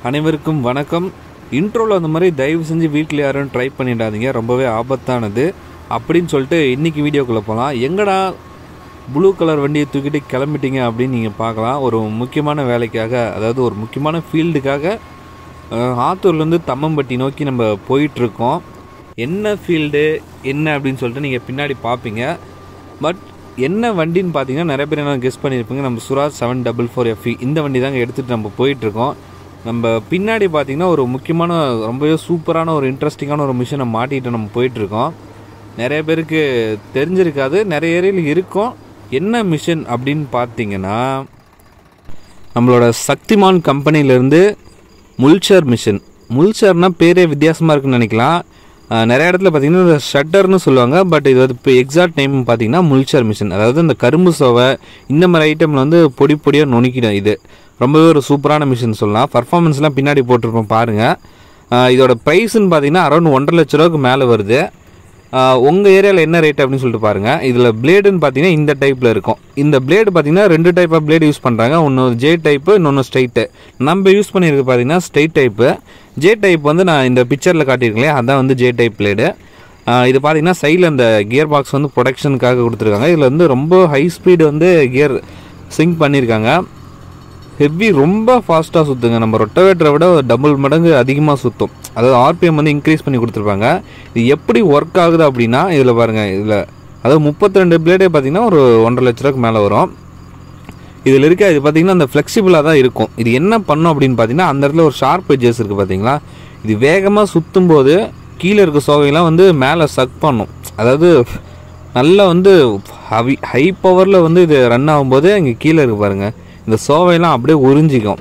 அனைவருக்கும் வணக்கம் இன்ட்ரோவில் அந்த மாதிரி தயவு செஞ்சு வீட்டில் யாரும் ட்ரை பண்ணிடாதீங்க ரொம்பவே ஆபத்தானது அப்படின்னு சொல்லிட்டு இன்றைக்கி வீடியோக்குள்ளே போகலாம் எங்கடா ப்ளூ கலர் வண்டியை தூக்கிட்டு கிளம்பிட்டீங்க அப்படின்னு நீங்கள் பார்க்கலாம் ஒரு முக்கியமான வேலைக்காக அதாவது ஒரு முக்கியமான ஃபீல்டுக்காக அஹ், ஆத்தூர்லேருந்து தம்மம்பட்டி நோக்கி நம்ம போயிட்டுருக்கோம் என்ன ஃபீல்டு என்ன அப்படின்னு சொல்லிட்டு நீங்கள் பின்னாடி பார்ப்பீங்க பட் என்ன வண்டின்னு பார்த்தீங்கன்னா நிறைய பேர் என்ன கெஸ் பண்ணியிருப்பீங்க நம்ம Suraj seven double four FE இந்த வண்டி தாங்க எடுத்துகிட்டு நம்ம போயிட்டுருக்கோம் நம்ம பின்னாடி பார்த்தீங்கன்னா ஒரு முக்கியமான ரொம்பவே சூப்பரான ஒரு இன்ட்ரெஸ்டிங்கான ஒரு மிஷினை மாட்டிட்டு நம்ம போயிட்டுருக்கோம் நிறைய பேருக்கு தெரிஞ்சிருக்காது நிறைய ஏரியாவில் இருக்கும் என்ன மிஷின் அப்படின்னு பார்த்தீங்கன்னா நம்மளோட சக்திமான் கம்பெனிலேருந்து முல்ச்சர் மிஷின் முல்ச்சர்னா பேரே வித்தியாசமாக இருக்குன்னு நினைக்கலாம் அஹ் நிறைய இடத்துல பார்த்தீங்கன்னா இந்த ஷட்டர்னு சொல்லுவாங்க பட் இது வந்து இப்போ எக்ஸாக்ட் நேம் பார்த்தீங்கன்னா முல்ச்சர் மிஷின் அதாவது இந்த கரும்பு சோவை இந்த மாதிரி ஐட்டமில் வந்து பொடி பொடியாக நுணுக்கிடும் இது ரொம்பவே ஒரு சூப்பரான மிஷின் சொல்லலாம் பர்ஃபார்மன்ஸ்லாம் பின்னாடி போட்டிருப்போம் பாருங்கள் இதோட ப்ரைஸ்ன்னு பார்த்தீங்கன்னா அரௌண்ட் ஒன்றரை லட்ச ரூபாய்க்கு மேலே வருது உங்கள் ஏரியாவில் என்ன ரேட் அப்படின்னு சொல்லிட்டு பாருங்கள் இதில் பிளேடுன்னு பார்த்தீங்கன்னா இந்த டைப்பில் இருக்கும் இந்த பிளேடு பார்த்தீங்கன்னா ரெண்டு டைப் ஆஃப் பிளேடு யூஸ் பண்ணுறாங்க ஒன்று ஜே டைப்பு இன்னொன்று ஸ்ட்ரைட்டு நம்ம யூஸ் பண்ணியிருக்கு பார்த்தீங்கன்னா ஸ்ட்ரைட் டைப்பு ஜே டைப் வந்து நான் இந்த பிக்சரில் காட்டியிருக்கேன் அதான் வந்து ஜே டைப் பிளேடு இது பார்த்தீங்கன்னா சைடில் அந்த கியர் பாக்ஸ் வந்து ப்ரொடக்ஷனுக்காக கொடுத்துருக்காங்க இதில் வந்து ரொம்ப ஹை ஸ்பீடு வந்து கியர் சிங்க் பண்ணியிருக்காங்க ஹெவி ரொம்ப ஃபாஸ்ட்டாக சுற்றுங்க நம்ம ரொட்டவேட்டரை விட டபுள் மடங்கு அதிகமாக சுற்றும் அதாவது ஆர்பிஎம் வந்து இன்க்ரீஸ் பண்ணி கொடுத்துருப்பாங்க இது எப்படி ஒர்க் ஆகுது அப்படின்னா இதில் பாருங்கள் இதில் அதாவது முப்பத்தி ரெண்டு பிளேடே பார்த்தீங்கன்னா ஒரு ஒன்றரை லட்ச ரூபாய்க்கு மேலே வரும் இதில் இருக்க இது பார்த்தீங்கன்னா அந்த ஃப்ளெக்சிபிளாக தான் இருக்கும் இது என்ன பண்ணும் அப்படின்னு பார்த்தீங்கன்னா அந்த இடத்துல ஒரு ஷார்ப் எஜஸ் இருக்குது பார்த்தீங்களா இது வேகமாக சுற்றும் போது கீழே இருக்க சோகையெல்லாம் வந்து மேலே சக் பண்ணும் அதாவது நல்லா வந்து ஹவி ஹை பவரில் வந்து இது ரன் ஆகும்போது இங்கே கீழே இருக்கு பாருங்கள் இந்த சோவையெல்லாம் அப்படியே உறிஞ்சிக்கும்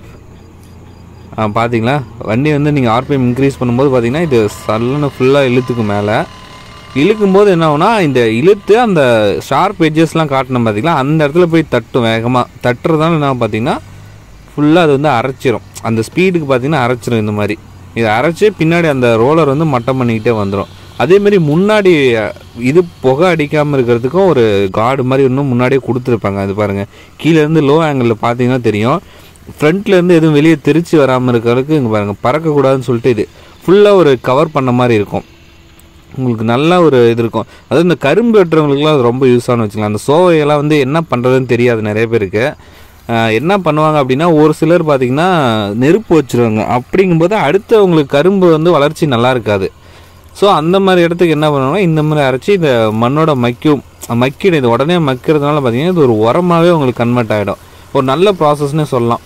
ஆ பார்த்தீங்களா வண்டி வந்து நீங்கள் ஆர்பிஎம் இன்க்ரீஸ் பண்ணும்போது பார்த்தீங்கன்னா இது சல்லுன்னு ஃபுல்லாக இழுத்துக்கும் மேலே இழுக்கும்போது என்ன ஆகும்னா இந்த இழுத்து அந்த ஷார்ப் எட்ஜஸ்லாம் காட்டணும் பார்த்தீங்களா அந்த இடத்துல போய் தட்டும் வேகமாக தட்டுறதால என்ன பார்த்தீங்கன்னா ஃபுல்லாக அது வந்து அரைச்சிரும் அந்த ஸ்பீடுக்கு பார்த்தீங்கன்னா அரைச்சிரும் இந்த மாதிரி இதை அரைச்சி பின்னாடி அந்த ரோலர் வந்து மட்டம் பண்ணிக்கிட்டே வந்துடும் அதேமாரி முன்னாடி அஹ், இது புகை அடிக்காமல் இருக்கிறதுக்கும் ஒரு கார்டு மாதிரி இன்னும் முன்னாடியே கொடுத்துருப்பாங்க அது பாருங்கள் கீழேருந்து லோ ஆங்கிளில் பார்த்தீங்கன்னா தெரியும் ஃப்ரண்ட்லேருந்து எதுவும் வெளியே தெரிச்சு வராமல் இருக்கிறதுக்கு இங்கே பாருங்கள் பறக்கக்கூடாதுன்னு சொல்லிட்டு இது ஃபுல்லாக ஒரு கவர் பண்ண மாதிரி இருக்கும் உங்களுக்கு நல்ல ஒரு இது இருக்கும் அதாவது இந்த கரும்பு வெட்டுறவங்களுக்குலாம் அது ரொம்ப யூஸ் ஆன வச்சுக்கலாம் அந்த சோவையெல்லாம் வந்து என்ன பண்ணுறதுன்னு தெரியாது நிறைய பேருக்கு ஆஹ் என்ன பண்ணுவாங்க அப்படின்னா ஒரு சிலர் பார்த்திங்கன்னா நெருப்பு வச்சுருவாங்க அப்படிங்கும்போது அடுத்து அவங்களுக்கு கரும்பு வந்து வளர்ச்சி நல்லா இருக்காது ஸோ அந்த மாதிரி இடத்துக்கு என்ன பண்ணுவாங்கன்னா இந்த மாதிரி அரைச்சி இந்த மண்ணோட மக்கும் மக்கிடும் இது உடனே மக்கிறதுனால பார்த்தீங்கன்னா இது ஒரு உரமாகவே உங்களுக்கு கன்வெர்ட் ஆகிடும் ஒரு நல்ல ப்ராசஸ்னே சொல்லலாம்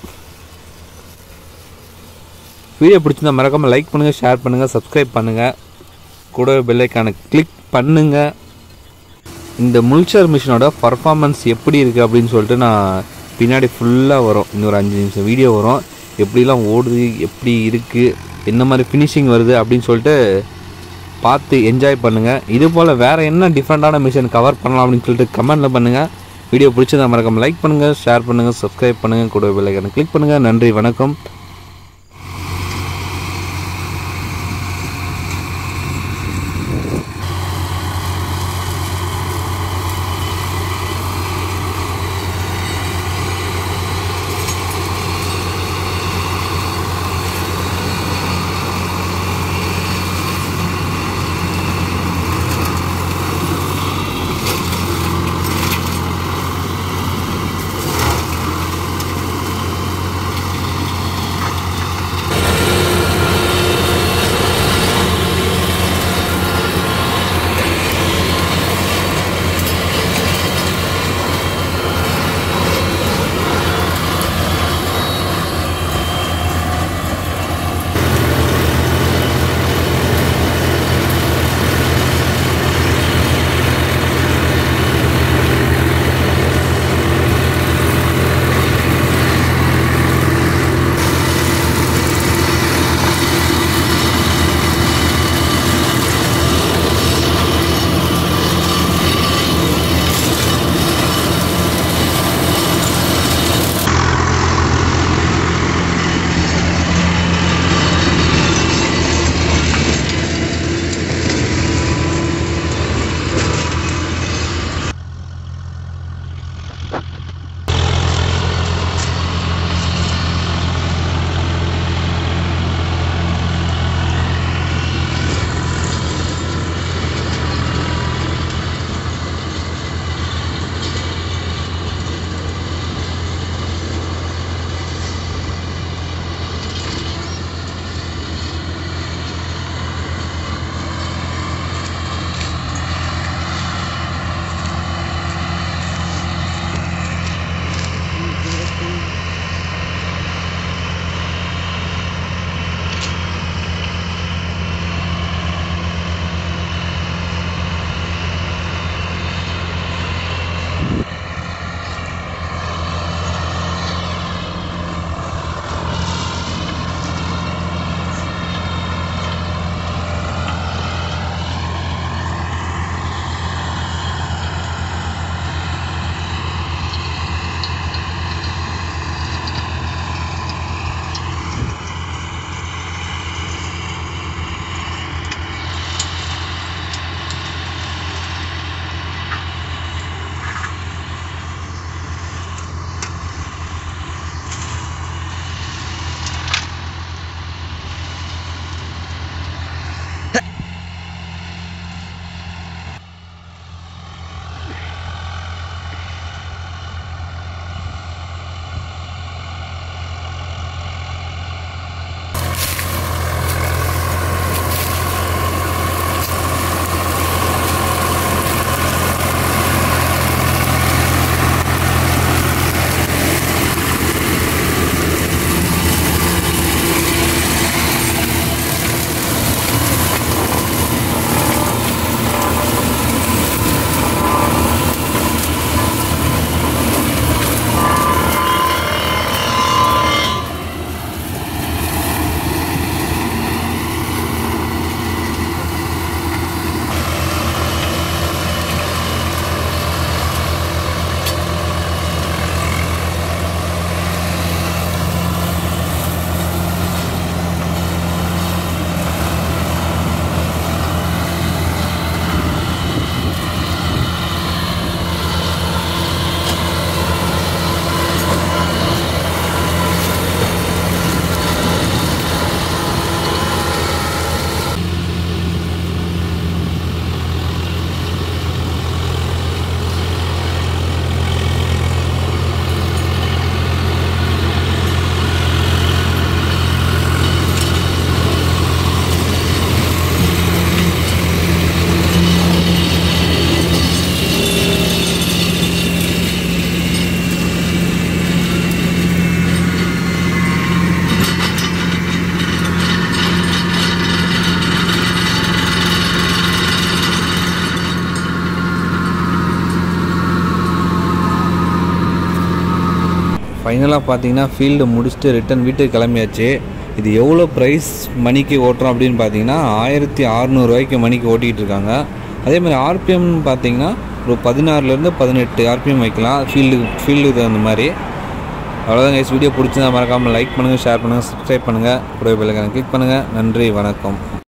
வீடியோ பிடிச்சிருந்தா மறக்காமல் லைக் பண்ணுங்கள் ஷேர் பண்ணுங்கள் சப்ஸ்கிரைப் பண்ணுங்கள் கூடவே பெல்லைக்கான கிளிக் பண்ணுங்கள் இந்த முல்ச்சர் மிஷினோட பர்ஃபார்மன்ஸ் எப்படி இருக்குது அப்படின்னு சொல்லிட்டு நான் பின்னாடி ஃபுல்லாக வரும் இன்னொரு அஞ்சு நிமிஷம் வீடியோ வரும் எப்படிலாம் ஓடுது எப்படி இருக்குது என்ன மாதிரி ஃபினிஷிங் வருது அப்படின்னு சொல்லிட்டு பார்த்து என்ஜாய் பண்ணுங்கள் இது போல் வேறு என்ன டிஃப்ரெண்ட்டான மிஷின் கவர் பண்ணலாம் அப்படின்னு சொல்லிட்டு கமெண்ட்டில் பண்ணுங்கள் வீடியோ பிடிச்சதா மறக்காம லைக் பண்ணுங்கள் ஷேர் பண்ணுங்கள் சப்ஸ்கிரைப் பண்ணுங்கள் கூட பெல்லைக்கான கிளிக் பண்ணுங்கள் நன்றி வணக்கம் ஃபைனலாக பார்த்தீங்கன்னா ஃபீல்டு முடிச்சுட்டு ரிட்டன் வீட்டுக்கு கிளம்பியாச்சு இது எவ்வளோ ப்ரைஸ் மணிக்கு ஓட்டுறோம் அப்படின்னு பார்த்தீங்கன்னா ஆயிரத்தி அறநூறுவாய்க்கு மணிக்கு ஓட்டிகிட்டு இருக்காங்க அதே மாதிரி ஆர்பிஎம் பார்த்தீங்கன்னா ஒரு பதினாறுலேருந்து பதினெட்டு ஆர்பிஎம் வைக்கலாம் ஃபீல்டு ஃபீல்டு தகுந்த மாதிரி அவ்வளோதான் கைஸ் வீடியோ பிடிச்சிருந்தா மறக்காமல் லைக் பண்ணுங்கள் ஷேர் பண்ணுங்கள் சப்ஸ்கிரைப் பண்ணுங்கள் கூட பெல்லைக்கான கிளிக் பண்ணுங்கள் நன்றி வணக்கம்